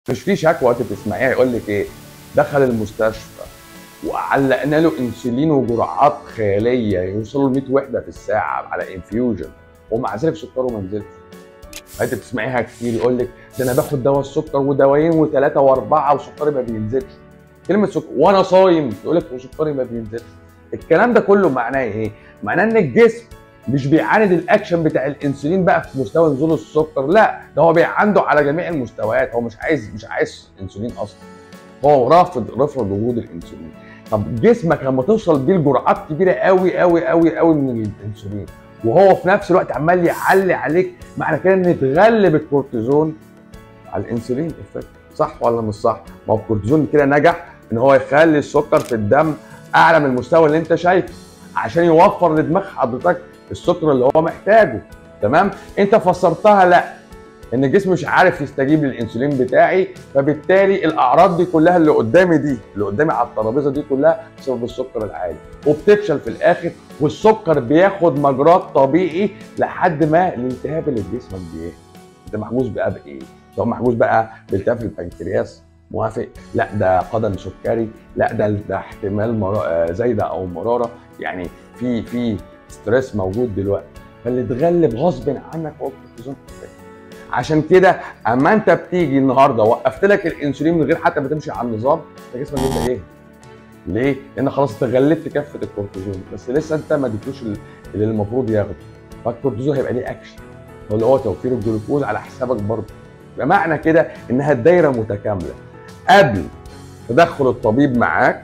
مش في شكوى انت بتسمعيها يقول لك ايه دخل المستشفى وعلقنا له انسولين وجرعات خياليه يوصلوا ل 100 وحده في الساعه على انفيوجن ومع ذلك سكره ما نزلش انت بتسمعيها كتير يقول لك ده انا باخد دواء السكر ودوايين وثلاثه واربعه وسكري ما بينزلش كلمه سكر وانا صايم يقول لك وسكري ما بينزلش الكلام ده كله معناه ايه؟ معناه ان الجسم مش بيعاند الاكشن بتاع الانسولين بقى في مستوى نزول السكر لا ده هو بيعنده على جميع المستويات هو مش عايز مش عايز انسولين اصلا هو رافض رافض وجود الانسولين طب جسمك لما توصل بيه لجرعات كبيره قوي قوي قوي قوي من الانسولين وهو في نفس الوقت عمال يعلي عليك معنى كده ان تغلب الكورتيزون على الانسولين افكت صح ولا مش صح؟ ما هو الكورتيزون كده نجح ان هو يخلي السكر في الدم اعلى من المستوى اللي انت شايفه عشان يوفر لدماغ حضرتك السكر اللي هو محتاجه تمام انت فسرتها لا ان الجسم مش عارف يستجيب للانسولين بتاعي فبالتالي الاعراض دي كلها اللي قدامي دي اللي قدامي على الترابيزه دي كلها بسبب السكر العالي وبتفشل في الاخر والسكر بياخد مجراه طبيعي لحد ما الالتهاب اللي في جسمك بيهدى انت محبوس بقى بايه؟ سواء محبوس بقى بالتهاب في البنكرياس موافق لا ده قدم سكري لا ده ده احتمال مرا... زايده او مراره يعني في في ستريس موجود دلوقتي فاللي اتغلب غصب عنك هو الكورتيزون عشان كده اما انت بتيجي النهارده وقفت لك الانسولين من غير حتى ما تمشي على النظام انت جسمك بيبدا ايه؟ ليه؟ لان خلاص انت غلبت كفه الكورتيزون بس لسه انت ما اديتوش اللي المفروض ياخده فالكورتيزون هيبقى ليه اكشن اللي هو توفير الجلوكوز على حسابك برضه بمعنى كده انها الدايره متكامله قبل تدخل الطبيب معاك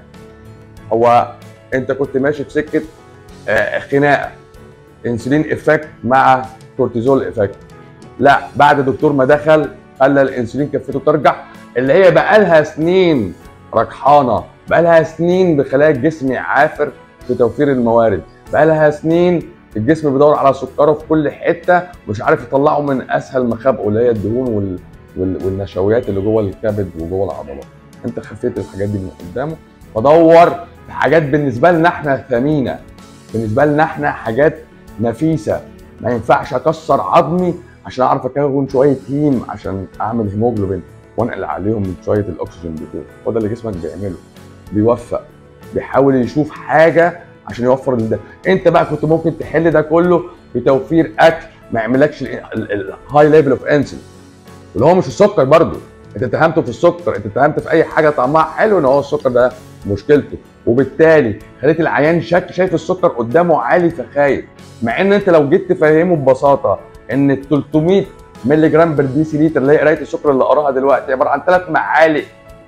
هو انت كنت ماشي في سكه آه خناقه انسولين افكت مع كورتيزول افكت لا بعد دكتور ما دخل خلى الانسولين كفته ترجع اللي هي بقى لها سنين رجحانه بقى لها سنين بخلايا الجسم يعافر في توفير الموارد بقى لها سنين الجسم بيدور على سكره في كل حته مش عارف يطلعه من اسهل مخابئه اللي هي الدهون وال... وال... والنشويات اللي جوه الكبد وجوه العضلات انت خفيت الحاجات دي من قدامه فدور في حاجات بالنسبه لنا احنا ثمينه بالنسبه لنا احنا حاجات نفيسه ما ينفعش اكسر عظمي عشان اعرف اكون شويه هيم عشان اعمل هيموجلوبين وانقل عليهم من شويه الاكسجين بتوعه هو ده اللي جسمك بيعمله بيوفق بيحاول يشوف حاجه عشان يوفر ده انت بقى كنت ممكن تحل ده كله بتوفير اكل ما يعملكش الهاي ليفل اوف انسولين اللي هو مش السكر برضه انت اتهمته في السكر انت اتهمت في اي حاجه طعمها حلو ان هو السكر ده مشكلته وبالتالي خليت العيان شك شايف السكر قدامه عالي فخايف مع ان انت لو جيت تفهمه ببساطه ان ال 300 مللي جرام بر دي سي لتر اللي هي قرايه السكر اللي قراها دلوقتي عباره عن ثلاث معالق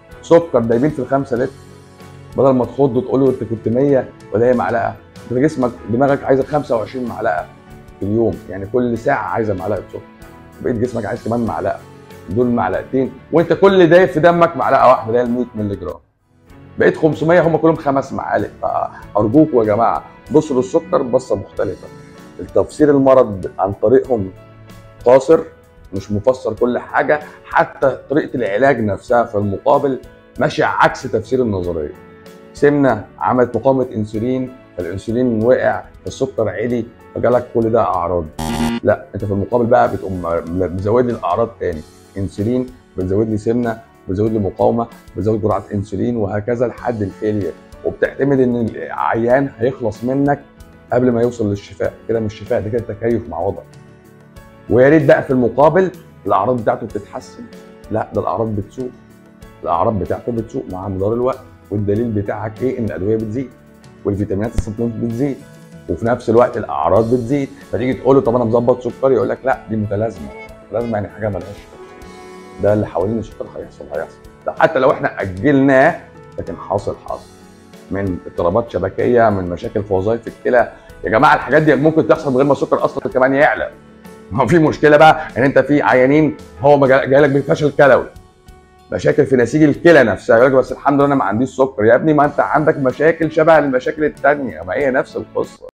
سكر دايبين في الخمسه لتر بدل ما تخض وتقول له انت كنت 100 ولا هي معلقه انت جسمك دماغك عايزه 25 معلقه في اليوم يعني كل ساعه عايزه معلقه سكر بقيت جسمك عايز كمان معلقه دول معلقتين وانت كل ده في دمك معلقه واحده اللي هي ال 100 مللي جرام بقيت 500 هم كلهم خمس معالق فارجوكوا يا جماعه بصوا للسكر بصه مختلفه التفسير المرض عن طريقهم قاصر مش مفسر كل حاجه حتى طريقه العلاج نفسها في المقابل ماشيه عكس تفسير النظريه سمنه عملت مقاومه انسولين فالانسولين وقع فالسكر عالي فجالك كل ده اعراض لا انت في المقابل بقى بتقوم مزود لي الاعراض تاني انسولين بتزود لي سمنه بتزود لي مقاومه بتزود جرعات انسولين وهكذا لحد الفيلير وبتعتمد ان العيان هيخلص منك قبل ما يوصل للشفاء كده مش شفاء ده كده تكيف مع وضع ويا ريت بقى في المقابل الاعراض بتاعته بتتحسن لا ده الاعراض بتسوء الاعراض بتاعته بتسوء مع مدار الوقت والدليل بتاعك ايه ان الادويه بتزيد والفيتامينات السبلمنت بتزيد وفي نفس الوقت الاعراض بتزيد فتيجي تقول له طب انا مظبط سكري يقول لك لا دي متلازمه متلازمه يعني حاجه ملهاش ده اللي حوالين السكر هيحصل هيحصل ده حتى لو احنا اجلناه لكن حاصل حاصل من اضطرابات شبكيه من مشاكل في وظائف الكلى يا جماعه الحاجات دي ممكن تحصل من غير ما السكر اصلا كمان يعلى ما في مشكله بقى ان انت في عيانين هو جاي لك بفشل كلوي مشاكل في نسيج الكلى نفسها يقول لك بس الحمد لله انا ما عنديش سكر يا ابني ما انت عندك مشاكل شبه المشاكل الثانيه ما هي نفس القصه